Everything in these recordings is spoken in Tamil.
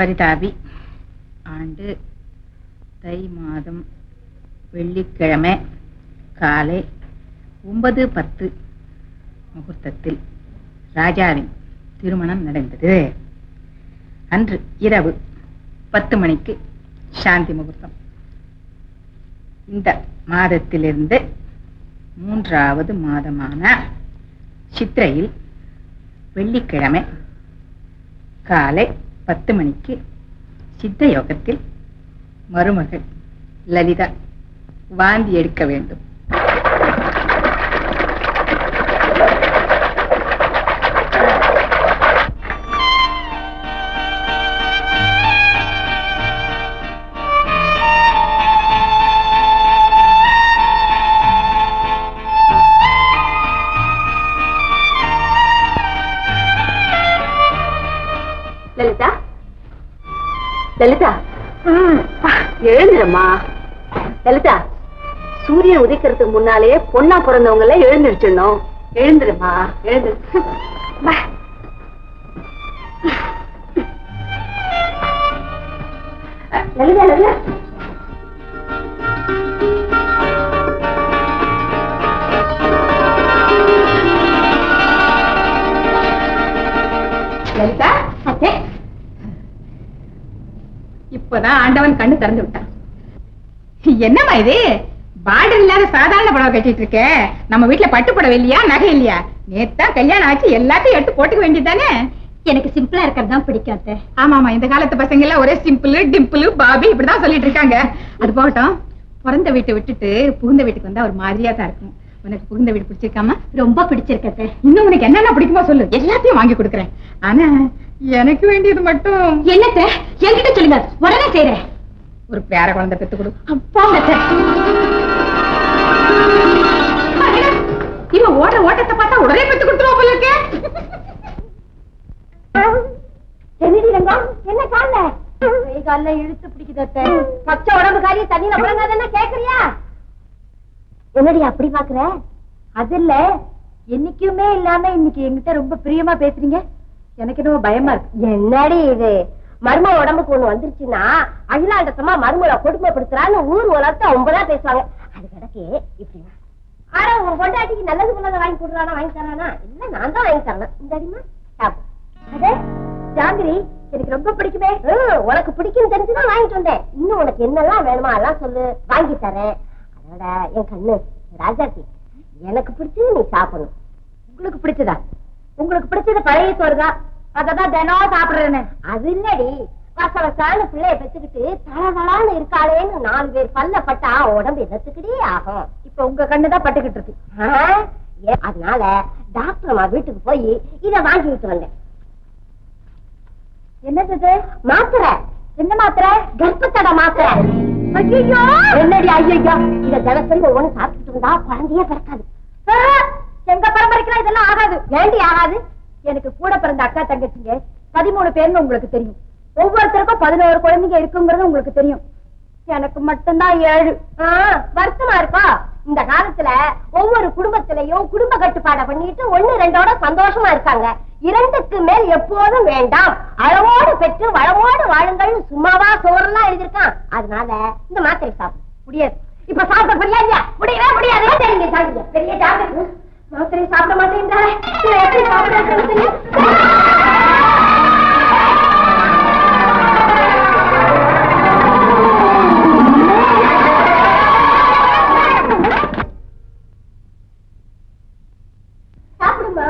பரிதாபி ஆண்டு தை மாதம் வெள்ளிக்கிழமை காலை ஒன்பது பத்து முகூர்த்தத்தில் ராஜாவின் திருமணம் நடந்தது அன்று இரவு பத்து மணிக்கு சாந்தி முகூர்த்தம் இந்த மாதத்திலிருந்து மூன்றாவது மாதமான சித்திரையில் வெள்ளிக்கிழமை காலை பத்து மணிக்கு சித்த யோகத்தில் மருமகள் லலிதா வாந்தி எடுக்க வேண்டும் லலிதா லலிதா எழுந்துருமா லலிதா சூரியன் உதிக்கிறதுக்கு முன்னாலே பொண்ணா பிறந்தவங்கள எழுந்திருச்சிடணும் எழுந்துருமா எழுந்து வா. லலிதா லலிதா லலிதா அத்தே இப்பதான் ஆண்டவன் கண்ணு திறந்து விட்டான் என்னம்மா இது பார்டர் இல்லாத சாதாரண புடவை கட்டிட்டு இருக்க நம்ம வீட்டுல பட்டு புடவை இல்லையா நகை இல்லையா நேத்தா கல்யாணம் ஆச்சு எல்லாத்தையும் எடுத்து போட்டுக்க வேண்டியதானே எனக்கு சிம்பிளா இருக்கிறது தான் பிடிக்கும் அத்தை ஆமா ஆமா இந்த காலத்து பசங்க எல்லாம் ஒரே சிம்பிள் டிம்பிள் பாபி இப்படிதான் சொல்லிட்டு இருக்காங்க அது போகட்டும் பிறந்த வீட்டை விட்டுட்டு புகுந்த வீட்டுக்கு வந்தா ஒரு மாதிரியா தான் இருக்கும் உனக்கு புகுந்த வீடு பிடிச்சிருக்காமா ரொம்ப பிடிச்சிருக்கு அத்தை இன்னும் உனக்கு என்னென்ன பிடிக்குமோ சொல்லு எல்லாத்தையும் வாங்கி கொடுக்குறேன் ஆனா எனக்கு வேண்டியது மட்டும் என்னத்த என்கிட்ட சொல்லுங்க உடனே செய்யறேன் ஒரு பேர குழந்தை பெத்து கொடு அப்பா அத்தை இவன் ஓட ஓட்டத்தை பார்த்தா உடனே பெத்து கொடுத்துருவா போல இருக்கே என்னடி ரங்கம் என்ன கால கை கால்ல இழுத்து பிடிக்குது அத்தை பச்சை உடம்பு காரி தண்ணியில புழங்காதன்னா கேக்குறியா என்னடி அப்படி பாக்குற அது இல்ல என்னைக்குமே இல்லாம இன்னைக்கு என்கிட்ட ரொம்ப பிரியமா பேசுறீங்க எனக்கு என்னவோ பயமா இருக்கு என்னடி இது மர்ம உடம்புக்கு ஒண்ணு வந்துருச்சுன்னா அகிலாண்டத்தமா மர்மலை கொடுமைப்படுத்துறான்னு ஊர் உலகத்தை ஒன்பதா பேசுவாங்க அது கிடக்கு இப்படி ஆனா உன் பொண்டாட்டிக்கு நல்லது பண்ணத வாங்கி கொடுறானா வாங்கி தரானா இல்ல நான் தான் வாங்கி தரேன் இந்த அடிமா சாப்பிடு அதே ஜாங்கிரி எனக்கு ரொம்ப பிடிக்குமே உனக்கு பிடிக்கும் தெரிஞ்சுதான் வாங்கிட்டு வந்தேன் இன்னும் உனக்கு என்னெல்லாம் வேணுமா அதெல்லாம் சொல்லு வாங்கி தரேன் அதோட என் கண்ணு ராஜாத்தி எனக்கு பிடிச்சது நீ சாப்பிடணும் உங்களுக்கு பிடிச்சதா உங்களுக்கு பிடிச்சது பழைய சோறுதான் அததான் தினம் சாப்பிடுறேன்னு அது இல்லடி வச வசான்னு பிள்ளைய பெத்துக்கிட்டு தளதளான்னு இருக்காளேன்னு நாலு பேர் பல்ல பட்டா உடம்பு என்னத்துக்குடி ஆகும் இப்ப உங்க கண்ணுதான் பட்டுக்கிட்டு இருக்கு ஏ, அதனால டாக்டர் அம்மா வீட்டுக்கு போய் இத வாங்கி விட்டு வந்தேன் என்னது இது மாத்திரை என்ன மாத்திரை கர்ப்பத்தட மாத்திரை ஐயோ என்னடி ஐயோ இத தினசரி ஒவ்வொன்னு சாப்பிட்டுட்டு இருந்தா குழந்தையே பிறக்காது ஆ, எங்க பரம்பரைக்கெல்லாம் இதெல்லாம் ஆகாது ஏண்டி ஆகாது எனக்கு கூட பிறந்த அக்கா தங்கச்சிங்க பதிமூணு பேர்னு உங்களுக்கு தெரியும் ஒவ்வொருத்தருக்கும் பதினோரு குழந்தைங்க இருக்குங்கிறது உங்களுக்கு தெரியும் எனக்கு மட்டும்தான் ஏழு ஆ, வருத்தமா இருக்கா இந்த காலத்துல ஒவ்வொரு குடும்பத்திலையும் குடும்ப கட்டுப்பாடை பண்ணிட்டு ஒண்ணு ரெண்டோட சந்தோஷமா இருக்காங்க இரண்டுக்கு மேல் எப்போதும் வேண்டாம் அளவோடு பெற்று வளமோடு வாழுங்கள்னு சும்மாவா சோறெல்லாம் எழுதியிருக்கான் அதனால இந்த மாத்திரை சாப்பிடு முடியாது இப்ப சாப்பிட முடியாது இல்லையா முடியவே முடியாது சரிங்க சாப்பிடுங்க பெரிய டாக்டர் மாத்திரை சாப்பிட மாட்டேன்றாரே இதை எப்படி சாப்பிடுறது சாப்பிடுமா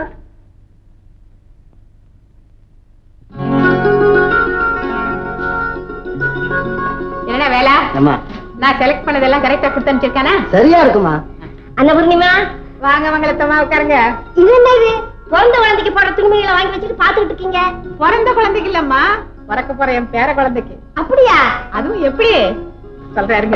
என்ன வேலை அம்மா நான் செலக்ட் பண்ணதெல்லாம் கரெக்டா கொடுத்து அனுப்பிச்சிருக்கானா சரியா இருக்குமா அன்னபூர்ணிமா வாங்க மங்களத்தம்மா உட்காருங்க இது என்ன இது பிறந்த குழந்தைக்கு போடுற துணிமணிகளை வாங்கி வச்சுட்டு பாத்துக்கிட்டு இருக்கீங்க பிறந்த குழந்தைக்கு இல்லம்மா பிறக்க போற என் பேர குழந்தைக்கு அப்படியா அதுவும் எப்படி சொல்றாருங்க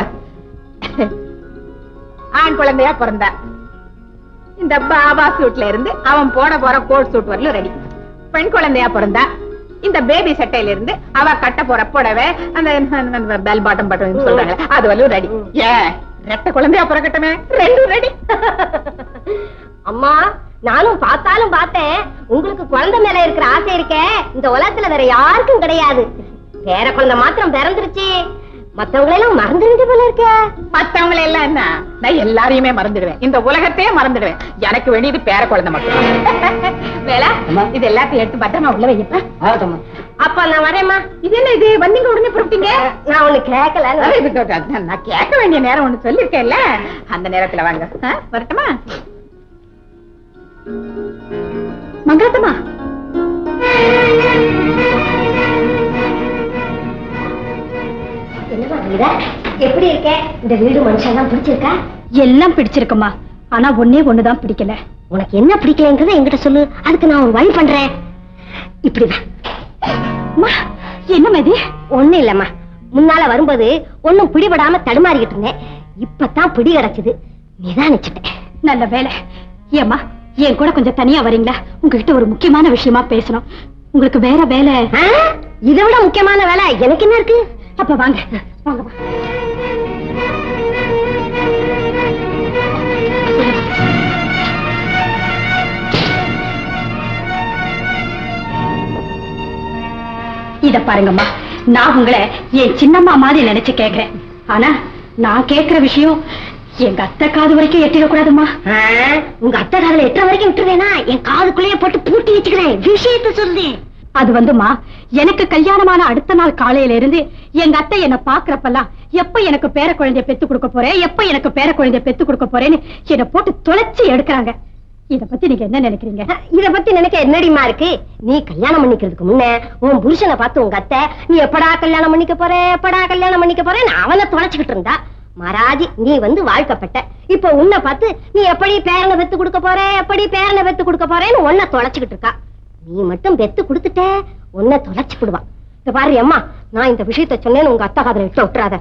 ஆண் குழந்தையா பிறந்தா இந்த பாபா சூட்ல இருந்து அவன் போட போற கோட் சூட் வரலும் ரெடி பெண் குழந்தையா பிறந்தா இந்த பேபி சட்டையில இருந்து அவ கட்ட போற புடவை அந்த பெல் பாட்டம் பட்டம் சொல்றாங்க அது வரலும் ரெடி ஏன் ரெட்ட குழந்தையா பிறக்கட்டுமே ரெண்டும் ரெடி அம்மா நானும் பார்த்தாலும் பார்த்தேன் உங்களுக்கு குழந்தை மேல இருக்கிற ஆசை இருக்கே இந்த உலகத்துல வேற யாருக்கும் கிடையாது பேர குழந்தை மாத்திரம் பிறந்துருச்சு மத்தவங்களை எல்லாம் மறந்துருது போல இருக்க மத்தவங்களை எல்லாம் என்ன நான் எல்லாரையுமே மறந்துடுவேன் இந்த உலகத்தையே மறந்துடுவேன் எனக்கு வேண்டியது பேர குழந்தை மட்டும் வேலை இது எல்லாத்தையும் எடுத்து பத்திரமா உள்ள வைப்பா அப்ப நான் வரேம்மா இது என்ன இது வந்தீங்க உடனே புறப்பட்டீங்க நான் ஒண்ணு கேட்கல அதான் இது கேட்டா, அதான் நான் கேட்க வேண்டிய நேரம் ஒண்ணு சொல்லிருக்கேன்ல அந்த நேரத்துல வாங்க ஆ, வரட்டுமா மங்களத்தம்மா என்னமா வீரா எப்படி இருக்க இந்த வீடு மனுஷன் பிடிச்சிருக்கா எல்லாம் பிடிச்சிருக்குமா ஆனா ஒன்னே ஒண்ணுதான் பிடிக்கல உனக்கு என்ன பிடிக்கலங்கிறத என்கிட்ட சொல்லு அதுக்கு நான் ஒரு வழி பண்றேன் இப்படி வா அம்மா, என்ன இது ஒண்ணு இல்லம்மா முன்னால வரும்போது ஒண்ணும் பிடிபடாம தடுமாறிக்கிட்டு இருந்தேன் இப்பதான் பிடி கிடைச்சது நிதானிச்சுட்டேன் நல்ல வேலை ஏம்மா என் கூட கொஞ்சம் தனியா வரீங்களா உங்ககிட்ட ஒரு முக்கியமான விஷயமா பேசணும் உங்களுக்கு வேற வேலை ஆ? இதை விட முக்கியமான வேலை எனக்கு என்ன இருக்கு அப்ப வாங்க வாங்க வா. இத பாருங்கம்மா நான் உங்களை என் சின்னம்மா மாதிரி நினைச்சு கேக்குறேன் ஆனா நான் கேக்குற விஷயம் எங்க அத்தை காது வரைக்கும் எட்டிடக்கூடாதும்மா ஆ? உங்க அத்தை காதுல எட்டரை வரைக்கும் விட்டுருவேனா என் காதுக்குள்ளேயே போட்டு பூட்டி வச்சுக்கிறேன் விஷயத்த சொல்லு அது வந்துமா எனக்கு கல்யாணமான அடுத்த நாள் காலையில இருந்து எங்க அத்தை என்ன பாக்குறப்பெல்லாம் எப்ப எனக்கு பேர குழந்தைய பெத்து கொடுக்க போறேன் எப்ப எனக்கு பேர குழந்தைய பெத்து கொடுக்க போறேன்னு என்ன போட்டு தொலைச்சு எடுக்கறாங்க இத பத்தி நீங்க என்ன நினைக்கிறீங்க இத பத்தி நினைக்க என்னடிமா இருக்கு நீ கல்யாணம் பண்ணிக்கிறதுக்கு முன்ன உன் புருஷனை பார்த்து உங்க அத்தை நீ எப்படா கல்யாணம் பண்ணிக்க போற எப்படா கல்யாணம் பண்ணிக்க போறேன்னு அவனை தொலைச்சுக்கிட்டு இருந்தா மராஜி நீ வந்து வாழ்க்கப்பட்ட இப்ப உன்னை பார்த்து நீ எப்படி பேரனை பெத்து கொடுக்க போற எப்படி பேரனை பெத்து கொடுக்க போறேன்னு உன்னை தொலைச்சுக்கிட்டு இருக்கா நீ மட்டும் பெத்து கொடுத்துட்ட உன்னை தொலைச்சு விடுவா இந்த பாரு அம்மா நான் இந்த விஷயத்த சொன்னேன்னு உங்க அத்தை காதல இட்டு விட்டுறாத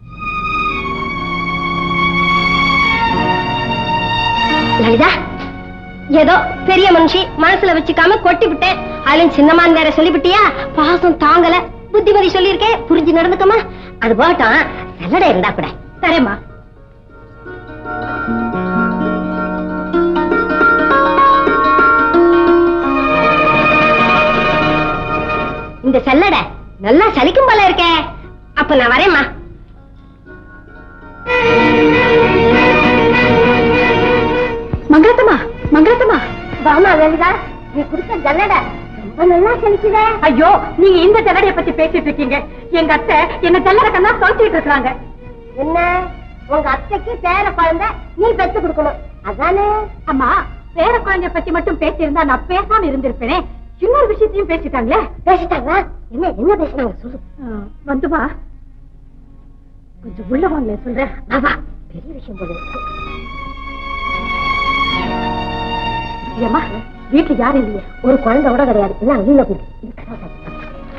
லலிதா ஏதோ பெரிய மனுஷி மனசுல வச்சுக்காம கொட்டி விட்டேன் அதுலயும் சின்னமான் வேற சொல்லிவிட்டியா பாசம் தாங்கல புத்திமதி சொல்லியிருக்கேன் புரிஞ்சு நடந்துக்கமா அது போகட்டும் நல்லடை இருந்தா கூட தரேம்மா இந்த செல்லடை நல்லா சலிக்கும் போல இருக்கே அப்ப நான் வரேம்மா மங்களத்தம்மா மங்களத்தம்மா வாமா லலிதா நீ கொடுத்த ஜல்லடை ரொம்ப நல்லா சலிக்குதே ஐயோ நீங்க இந்த ஜல்லடைய பத்தி பேசிட்டு இருக்கீங்க எங்க அத்தை என்ன ஜல்லட கண்ணா தொலைச்சிட்டு இருக்காங்க என்ன உங்க அத்தைக்கு பேர குழந்தை நீ பெத்து கொடுக்கணும் அதானே அம்மா பேர குழந்தைய பத்தி மட்டும் பேசியிருந்தா நான் பேசாம இருந்திருப்பேனே இன்னொரு விஷயத்தையும் பேசிட்டாங்களே பேசிட்டாங்களா என்ன என்ன பேசினாங்க சொல்லு ஆ, வந்துமா கொஞ்சம் உள்ள வாங்களே சொல்றேன் வா, வா பெரிய விஷயம் போல இருக்கு. ஏம்மா வீட்டுல யாரும் இல்லையே ஒரு குழந்தை கூட கிடையாது எல்லாம் அழியில போயிட்டு இதுக்குதான் சத்தம்.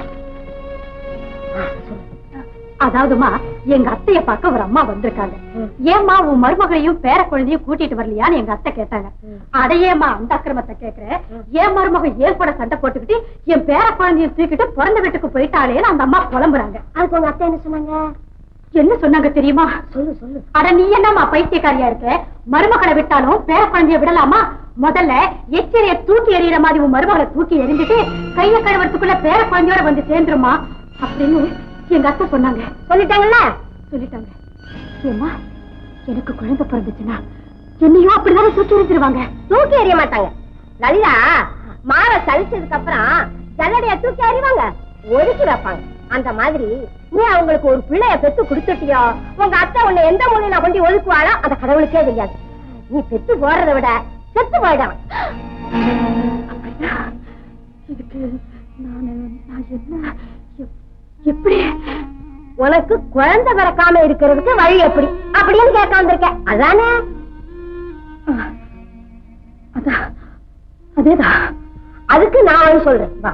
ஆ, சொல்லு. அதாவதுமா எங்க அத்தைய பார்க்க ஒரு அம்மா வந்திருக்காங்க ஏம்மா உன் மருமகளையும் பேர குழந்தையும் கூட்டிட்டு வரலையான்னு எங்க அத்தை கேட்டாங்க அடையேம்மா அந்த அக்கிரமத்தை கேக்குறேன் என் மருமக ஏற்பட சண்டை போட்டுக்கிட்டு என் பேர குழந்தைய தூக்கிட்டு பிறந்த வீட்டுக்கு போயிட்டாளேன்னு அந்த அம்மா புலம்புறாங்க அதுக்கு உங்க அத்தை என்ன சொன்னாங்க என்ன சொன்னாங்க தெரியுமா சொல்லு சொல்லு அட நீ என்னம்மா பைத்தியக்காரியா இருக்க மருமகளை விட்டாலும் பேர குழந்தைய விடலாமா முதல்ல எச்சரிய தூக்கி எறிகிற மாதிரி உன் மருமகளை தூக்கி எறிஞ்சிட்டு கைய கழுவறதுக்குள்ள பேர குழந்தையோட வந்து சேர்ந்துருமா அப்படின்னு எங்க அத்தை சொன்னாங்க சொல்லிட்டாங்கல்ல சொல்லிட்டாங்க ஏம்மா எனக்கு குழந்தை பிறந்துச்சுன்னா என்னையும் அப்படிதானே தூக்கி எறிஞ்சிருவாங்க தூக்கி எறிய மாட்டாங்க லலிதா மாற சலிச்சதுக்கு அப்புறம் ஜல்லடைய தூக்கி எறிவாங்க ஒதுக்கி வைப்பாங்க அந்த மாதிரி நீ அவங்களுக்கு ஒரு பிள்ளைய பெத்து கொடுத்துட்டியோ உங்க அத்தை உன்னை எந்த மூலையில கொண்டு ஒதுக்குவாளோ அந்த கடவுளுக்கே தெரியாது நீ பெத்து போறதை விட செத்து போயிடும் அப்படியா இதுக்கு நானு நான் என்ன எப்- எப்படி உனக்கு குழந்தை பிறக்காம இருக்கிறதுக்கு வழி எப்படி அப்படின்னு கேட்க வந்திருக்கேன் அதானே ஆ, அதான் அதேதான் அதுக்கு நான் வழி சொல்றேன் வா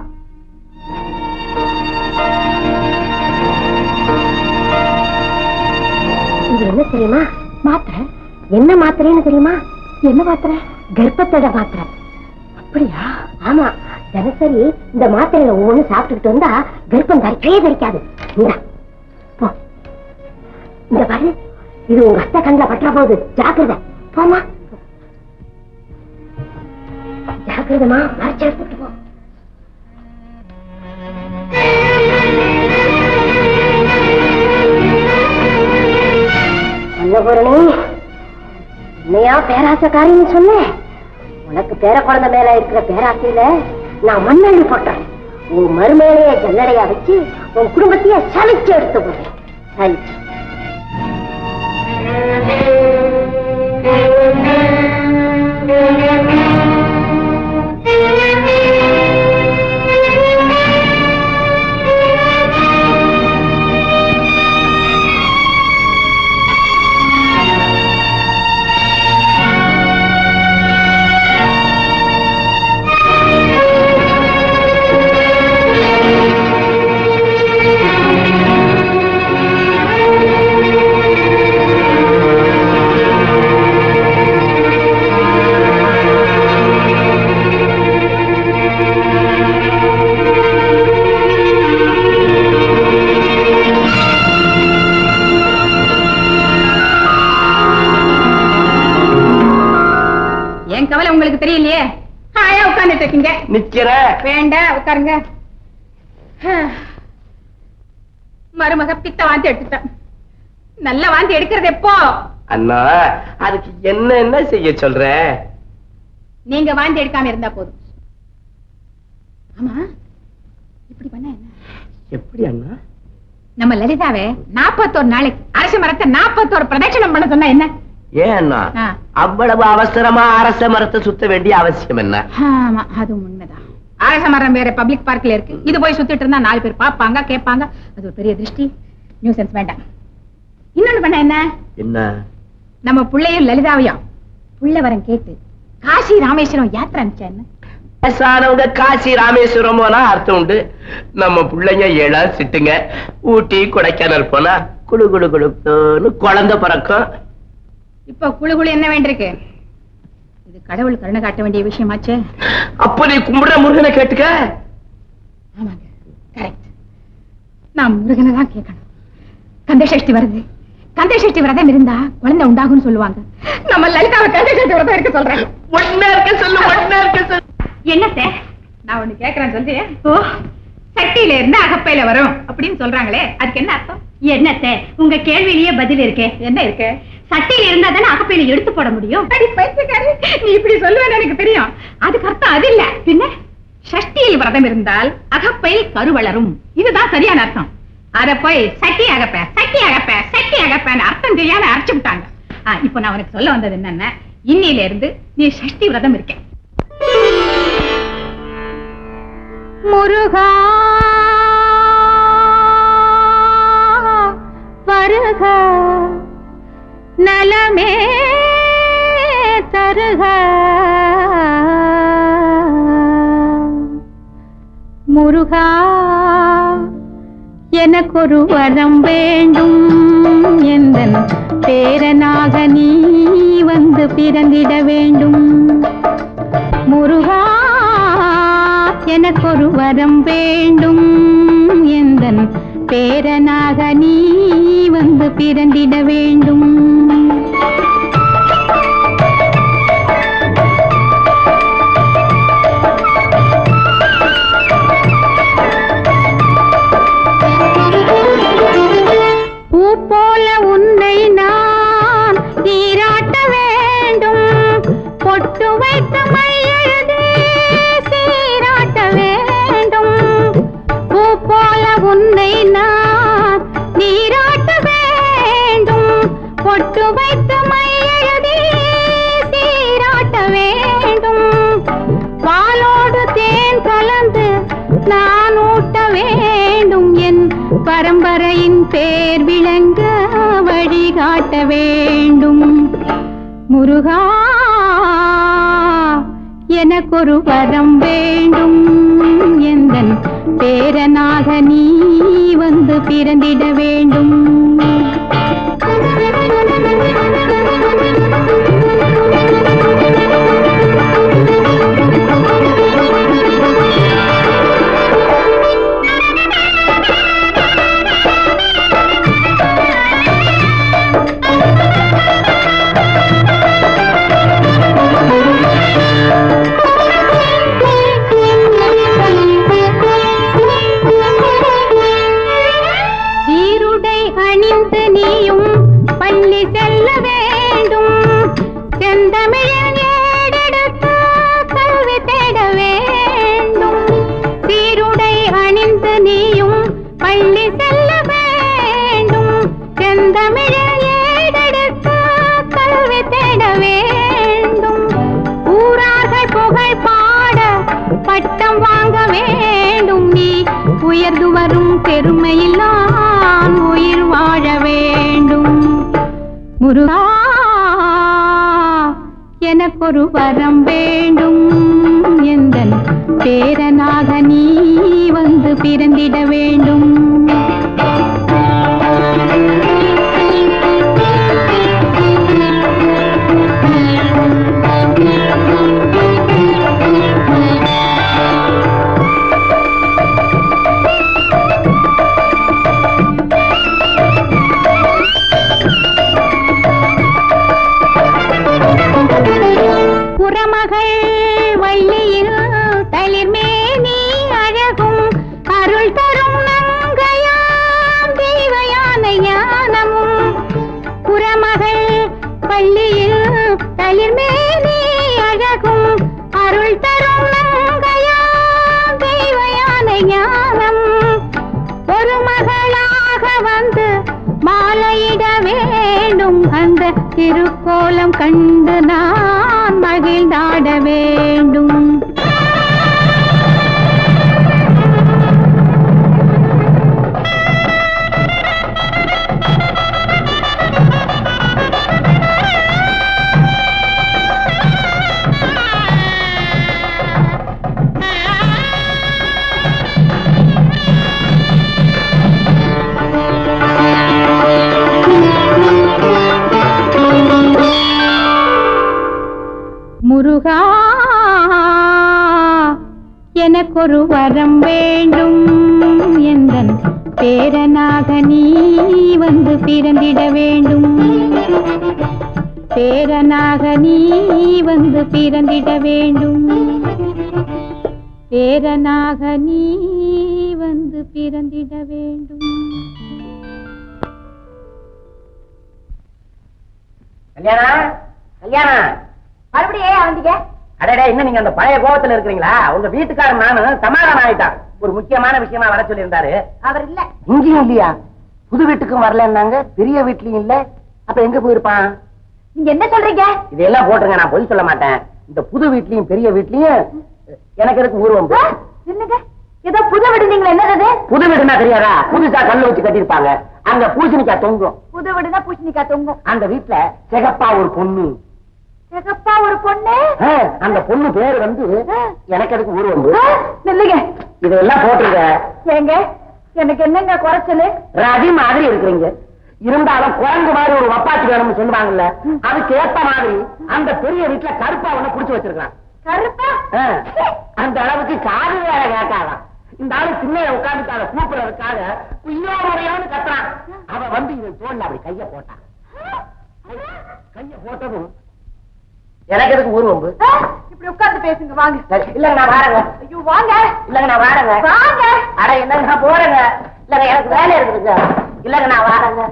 இது என்ன தெரியுமா மாத்திரை என்ன மாத்திரைன்னு தெரியுமா என்ன மாத்திரை கர்ப்பத்தோட மாத்திரை அப்படியா ஆமா தினசரி இந்த மாத்திரையில ஒவ்வொன்னு சாப்பிட்டுக்கிட்டு வந்தா கர்ப்பம் தரிக்கவே தரிக்காது இந்தா, போ இந்த பாரு இது உங்க அத்தை கண்ணில் பற்ற போகுது ஜாக்கிரதை போமா ஜாக்கிரதமா மறைச்சு எடுத்துட்டு போ சிவபுரணி உன்னையா பேராசக்காரின்னு சொன்னேன் உனக்கு பேர குழந்தை மேல இருக்கிற பேராசையில நான் மண்ணள்ளி போட்டேன் உன் மருமையிலேயே ஜல்லடையா வச்சு உன் குடும்பத்தையே சலிச்சு எடுத்து போறேன் சலிச்சு என் கவலை உங்களுக்கு தெரியலையே ஹாயா உட்கார்ந்துட்டு இருக்கீங்க நிக்கிற வேண்டாம் உட்காருங்க மருமக பித்த வாந்தி எடுத்துட்டேன் நல்ல வாந்தி எடுக்கிறது எப்போ அண்ணா அதுக்கு என்ன என்ன செய்ய சொல்ற நீங்க வாந்தி எடுக்காம இருந்தா போதும் ஆமா இப்படி பண்ண என்ன எப்படி அண்ணா நம்ம லலிதாவே நாற்பத்தோரு நாளைக்கு அரச மரத்தை நாற்பத்தோரு பிரதட்சணம் பண்ண சொன்னா என்ன ஏன் அண்ணா ஆ. அவ்வளவு அவசரமா அரச மரத்தை சுத்த வேண்டிய அவசியம் என்ன ஆமா அதுவும் உண்மைதான் அரச மரம் வேற பப்ளிக் பார்க்ல இருக்கு இது போய் சுத்திட்டு இருந்தா நாலு பேர் பாப்பாங்க கேட்பாங்க அது ஒரு பெரிய திருஷ்டி நியூசன்ஸ் வேண்டாம் இன்னொன்னு பண்ண என்ன என்ன நம்ம பிள்ளையும் லலிதாவையும் புள்ள வரம் கேட்டு காசி ராமேஸ்வரம் யாத்திரை அனுப்பிச்சா என்ன வயசானவங்க காசி ராமேஸ்வரம் போனா அர்த்தம் உண்டு நம்ம பிள்ளைங்க ஏழா சிட்டுங்க ஊட்டி கொடைக்கானல் போனா குளு குளு குளுன்னு குழந்தை பிறக்கும் இப்ப குழு குழு என்ன வேண்டியிருக்கு இது கடவுள் கருணை காட்ட வேண்டிய விஷயமாச்சே அப்ப நீ கும்பிடுற முருகனை கேட்டுக்க ஆமாங்க கரெக்ட் நான் முருகனை தான் கேட்கணும் கந்த சஷ்டி வருது கந்த சஷ்டி விரதம் இருந்தா குழந்தை உண்டாகும்னு சொல்லுவாங்க நம்ம லலிதாவை கந்த சஷ்டி விரதம் இருக்க சொல்றாங்க ஒன்னா இருக்க சொல்லு ஒன்னா இருக்க சொல்லு என்னத்த நான் ஒண்ணு கேக்குறேன் சொல்லி ஓ சட்டியில இருந்து அகப்பையில வரும் அப்படின்னு சொல்றாங்களே அதுக்கு என்ன அர்த்தம் என்னத்த உங்க கேள்வியிலேயே பதில் இருக்கே என்ன இருக்கு சட்டையில இருந்தா தானே அகப்பையில எடுத்து போட முடியும் அடி பைத்தியக்காரி நீ இப்படி சொல்லுவேன்னு எனக்கு தெரியும் அதுக்கு அர்த்தம் அது இல்ல பின்ன சஷ்டியில் விரதம் இருந்தால் அகப்பையில் கரு வளரும் இதுதான் சரியான அர்த்தம் அத போய் சட்டி அகப்ப சட்டி அகப்ப சட்டி அகப்பன்னு அர்த்தம் தெரியாம அரைச்சு விட்டாங்க ஆ, இப்போ நான் உனக்கு சொல்ல வந்தது என்னன்னா இன்னில இருந்து நீ சஷ்டி விரதம் இருக்க முருகா வருக நலமே தருக முருகா எனக்கொரு வரம் வேண்டும் எந்தன் பேரனாக நீ வந்து பிறந்திட வேண்டும் முருகா எனக்கொரு வரம் வேண்டும் எந்தன் பேரனாக நீ வந்து பிறந்திட வேண்டும் பூ போல உன்னை நான் நீராட்ட வேண்டும் பொட்டு வைத்த மையெழுதி சீராட்ட வேண்டும் பூ போல உன்னை நான் நீராட்ட வேண்டும் பொட்டு வைத்த மையெழுதி சீராட்ட வேண்டும் பாலோடு தேன் கலந்து நான் ஊட்ட வேண்டும் என் பரம்பரையின் பேர் விளங்க வழிகாட்ட வேண்டும் முருகா எனக்கொரு வரம் வேண்டும் எந்தன் பேரனாக நீ வந்து பிறந்திட வேண்டும் சீருடை அணிந்த முருகா எனக்கொரு வரம் வேண்டும் எந்தன் பேரனாக நீ வந்து பிறந்திட வேண்டும் புறமகள் வள்ளியில் தளிர்மேனி அழகும் அருள் தரும் நங்கையாம் தெய்வயான ஞானமும் புறமகள் பள்ளியில் தளிர்மேனி அழகும் அருள் தரும் நங்கையாம் தெய்வயான ஞானம் ஒரு மகளாக வந்து மாலையிட வேண்டும் அந்த திருக்கோலம் கண்டு நான் மகிழ்ந்தாட வேண்டும் முருகா எனக்கொரு வரம் வேண்டும் எந்தன் பேரனாக நீ வந்து பிறந்திட வேண்டும் பேரனாக நீ வந்து பிறந்திட வேண்டும் பேரனாக நீ வந்து பிறந்திட வேண்டும் கல்யாணம் கல்யாணம் மறுபடியும் ஏன் வந்தீங்க அடடே இன்னும் நீங்க அந்த பழைய கோபத்துல இருக்கிறீங்களா உங்க வீட்டுக்காரன் நானும் சமாதானம் ஆயிட்டான் ஒரு முக்கியமான விஷயமா வர சொல்லி இருந்தாரு அவர் இல்ல இங்கேயும் இல்லையா புது வீட்டுக்கும் வரலன்னாங்க பெரிய வீட்லயும் இல்ல அப்ப எங்க போயிருப்பான் நீங்க என்ன சொல்றீங்க இதெல்லாம் போட்டுருங்க நான் பொய் சொல்ல மாட்டேன் இந்த புது வீட்லயும் பெரிய வீட்லயும் எனக்கு இருக்கு ஊர்வம் ஆ, என்னங்க ஏதோ புது விடுந்தீங்களா என்னது புது வீடுனா தெரியாதா புதுசா கல்லு வச்சு கட்டியிருப்பாங்க அங்க பூசணிக்காய் தொங்கும் புது விடுனா பூசணிக்காய் தொங்கும் அந்த வீட்டுல சிகப்பா ஒரு பொண்ணு சிகப்பா ஒரு பொண்ணு ஆ, அந்த பொண்ணு பேர் வந்து எனக்கு அதுக்கு ஊர்வம்பு ஆ, நில்லுங்க இதெல்லாம் போட்டுருங்க ஏங்க எனக்கு என்னங்க குறைச்சலு ரவி மாதிரி இருக்கிறீங்க இருந்தாலும் குரங்கு மாதிரி ஒரு வப்பாத்தி வேணும்னு சொல்லுவாங்கல்ல அதுக்கு ஏத்த மாதிரி அந்த பெரிய வீட்டுல கருப்பா ஒண்ணு புடிச்சு வச்சிருக்கான் கருப்பா ஆ, அந்த அளவுக்கு காது வேற கேட்காதான் இந்த ஆளு சின்ன உட்கார்ந்து அதை கூப்பிடுறதுக்காக குய்யோ முறையோன்னு கத்துறான் அவ வந்து இவன் தோல்ல அப்படி கைய போட்டான் கைய போட்டதும் எனக்கு எதுக்கு ஊர்வம்பு ஆ, இப்படி உட்கார்ந்து பேசுங்க வாங்க இல்லங்க நான் வாரேங்க ஐயோ வாங்க இல்லங்க நான் வாரேங்க வாங்க அட என்னங்க நான் போறேங்க இல்லங்க எனக்கு வேலை இருக்குதுங்க இல்லங்க நான் வாரேங்க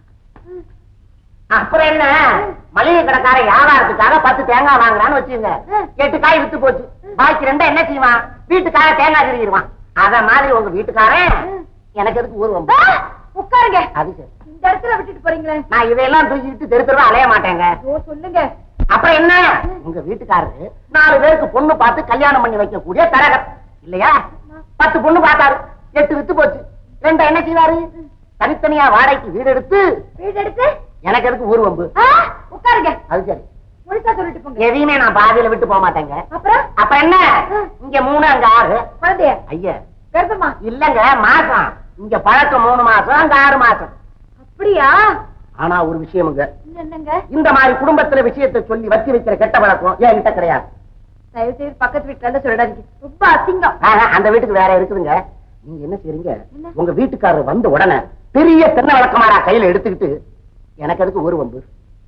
அப்புறம் என்ன மளிகை கடைக்கார வியாபாரத்துக்காக பத்து தேங்காய் வாங்குறான்னு வச்சுங்க எட்டு காய் வித்து போச்சு பாக்கி ரெண்டா என்ன செய்வான் வீட்டுக்கார தேங்காய் திருகிடுவான் அத மாதிரி உங்க வீட்டுக்காரன் எனக்கு எதுக்கு ஊர்வம் ஆ, உட்காருங்க அது சரி இந்த இடத்துல விட்டுட்டு போறீங்களே நான் இதையெல்லாம் தூக்கிட்டு தெரு தெருவா அலைய மாட்டேங்க ஓ சொல்லுங்க அப்புறம் என்ன உங்க வீட்டுக்காரரு நாலு பேருக்கு பொண்ணு பார்த்து கல்யாணம் பண்ணி வைக்கக்கூடிய தரகர் இல்லையா பத்து பொண்ணு பார்த்தாரு எட்டு வித்து போச்சு ரெண்டா என்ன செய்வாரு தனித்தனியா வாடகைக்கு வீடு எடுத்து வீடு எடுத்து எனக்கு எதுக்கு ஊர்வம்பு ஆ, உட்காருங்க அது சரி முழுசா சொல்லிட்டு போங்க எதையுமே நான் பாதியில விட்டு போக மாட்டேங்க அப்புறம் அப்ப என்ன இங்க மூணு அங்க ஆறு குழந்தைய ஐயா கர்ப்பமா இல்லங்க மாசம் இங்க பழக்கம் மூணு மாசம் அங்க ஆறு மாசம் அப்படியா ஆனா ஒரு விஷயமுங்க என்னங்க இந்த மாதிரி குடும்பத்துல விஷயத்தை சொல்லி வச்சு வைக்கிற கெட்ட பழக்கம் என்கிட்ட கிடையாது தயவு செய்து பக்கத்து வீட்டுல இருந்து சொல்லிடாதீங்க ரொம்ப அசிங்கம் ஆஹா, அந்த வீட்டுக்கு வேற இருக்குதுங்க நீங்க என்ன செய்றீங்க என்ன? உங்க வீட்டுக்காரர் வந்த உடனே பெரிய தென்னை விளக்கமாரா கையில எடுத்துக்கிட்டு எனக்கு அதுக்கு ஒரு வம்பு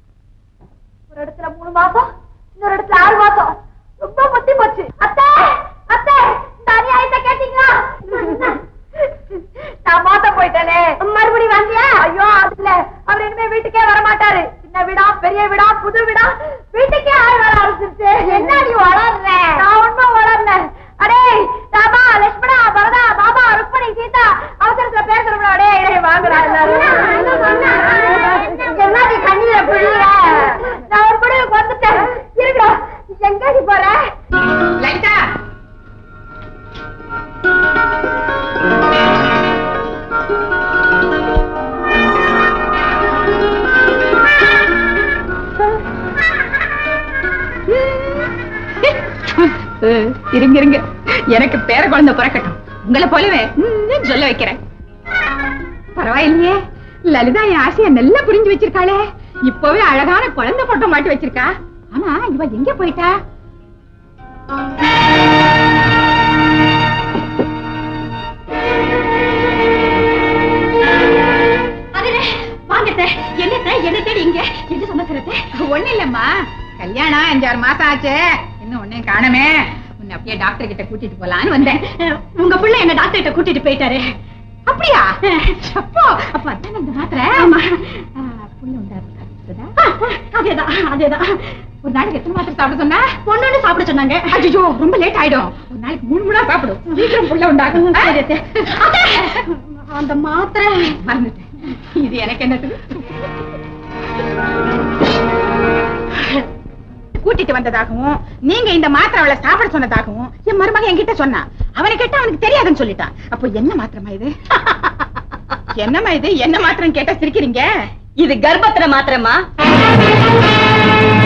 ஒரு இடத்துல மூணு மாசம் இன்னொரு இடத்துல ஆறு மாசம் ரொம்ப பத்தி போச்சு அத்தை அத்தை இந்த அநியாயத்தை கேட்டீங்களா நான் மோசம் போயிட்டேனே மறுபடியும் வந்தியா ஐயோ அதுல அவர் இனிமே வீட்டுக்கே வர மாட்டாரு சின்ன வீடா பெரிய வீடா புது வீடா வீட்டுக்கே ஆள் வர ஆரம்பிச்சிருச்சு என்ன நீ வளர்ற நான் ஒண்ணும் வளரல அடே ராமா லட்சுமணா பரதா பாபா ருக்மணி சீதா அவசரத்துல பேசுறோம்ல அடே இடே வாங்கடா என்ன நீ கண்ணீர புழிய நான் ஒரு முடிவுக்கு வந்துட்டேன் இருக்கா எங்க நீ போற லலிதா இருங்க இருங்க எனக்கு பேர குழந்தை பிறக்கட்டும் உங்களை போலவே ம்ம் சொல்ல வைக்கிறேன் பரவாயில்லையே லலிதா என் ஆசைய நல்லா புரிஞ்சு வச்சிருக்காளே இப்பவே அழகான குழந்தை போட்டோ மாட்டி வச்சிருக்கா ஆமா இவ எங்க போயிட்டா வாங்கத்த என்னத்த என்ன தேடி இங்க என்ன சமாச்சாரத்தை ஒண்ணு இல்லம்மா கல்யாணம் அஞ்சாறு மாசம் ஆச்சு இன்னும் ஒண்ணும் காணமே உன்னை அப்படியே டாக்டர் கிட்ட கூட்டிட்டு போலான்னு வந்தேன் உங்க பிள்ளை என்ன டாக்டர் கிட்ட கூட்டிட்டு போயிட்டாரு அப்படியா அப்போ அப்ப அதான் அந்த மாத்திரை ஆமா புள்ள உண்டா இருக்குதா? அதேதான் அதேதான் ஒரு நாளைக்கு எத்தனை மாத்திரை சாப்பிட சொன்னா பொண்ணு சாப்பிட சொன்னாங்க ஐயோ ரொம்ப லேட் ஆயிடும் ஒரு நாளைக்கு மூணு மூணா சாப்பிடும் சீக்கிரம் புள்ள உண்டாகும் ஆ? அத்தை, அந்த மாத்திரை மறந்துட்டேன் இது எனக்கு என்னது கூட்டிட்டு வந்ததாகவும் நீங்க இந்த மாத்திரை அவளை சாப்பிட சொன்னதாகவும் என் மருமகன் என்கிட்ட சொன்னா அவனை கேட்டா அவனுக்கு தெரியாதுன்னு சொல்லிட்டான் அப்போ என்ன மாத்திரமா இது என்னம்மா இது என்ன மாத்திரம் கேட்டா சிரிக்கிறீங்க இது கர்ப்பத்துல மாத்திரமா